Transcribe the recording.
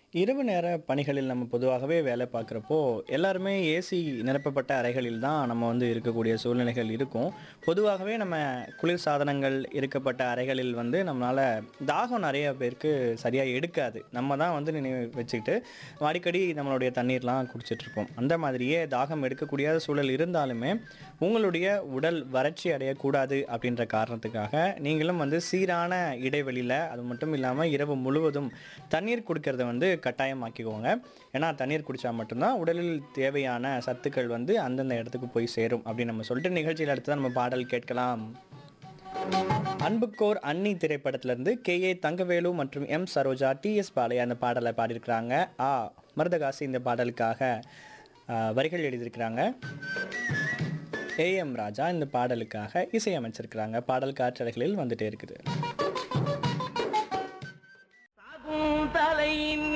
இரவு நேர பணிகளில் நம்ம பொதுவாகவே வேலை பார்க்குறப்போ எல்லாருமே ஏசி நிரப்பப்பட்ட அறைகளில் தான் நம்ம வந்து இருக்கக்கூடிய சூழ்நிலைகள் இருக்கும் பொதுவாகவே நம்ம குளிர் சாதனங்கள் இருக்கப்பட்ட அறைகளில் வந்து நம்மளால் தாகம் நிறைய பேருக்கு சரியாக எடுக்காது நம்ம தான் வந்து நினைவு வச்சுக்கிட்டு அடிக்கடி நம்மளுடைய தண்ணீர்லாம் குடிச்சிட்டு இருப்போம் அந்த மாதிரியே தாகம் எடுக்கக்கூடிய சூழல் இருந்தாலுமே உங்களுடைய உடல் வறட்சி அடையக்கூடாது அப்படின்ற காரணத்துக்காக நீங்களும் வந்து சீரான இடைவெளியில் அது மட்டும் இல்லாமல் இரவு முழுவதும் தண்ணீர் குடிக்கிறத வந்து கட்டாயமாக்கிக்கோங்க ஏன்னா தண்ணீர் குடித்தா மட்டும்தான் உடலில் தேவையான சத்துக்கள் வந்து அந்தந்த இடத்துக்கு போய் சேரும் அப்படின்னு நம்ம சொல்லிட்டு நிகழ்ச்சியில் அடுத்து தான் நம்ம பாடல் கேட்கலாம் அன்புக்கோர் அன்னி திரைப்படத்திலிருந்து கே ஏ தங்கவேலு மற்றும் M Saroja T S Balaiah அந்த பாடலை பாடியிருக்கிறாங்க ஆ மருதகாசி இந்த பாடலுக்காக ஆ, வரிகள் எழுதியிருக்கிறாங்க ஏஎம் ராஜா இந்த பாடலுக்காக இசையமைச்சிருக்கிறாங்க பாடல் காற்றலைகளில் வந்துட்டே இருக்குது சாகும் தலையின்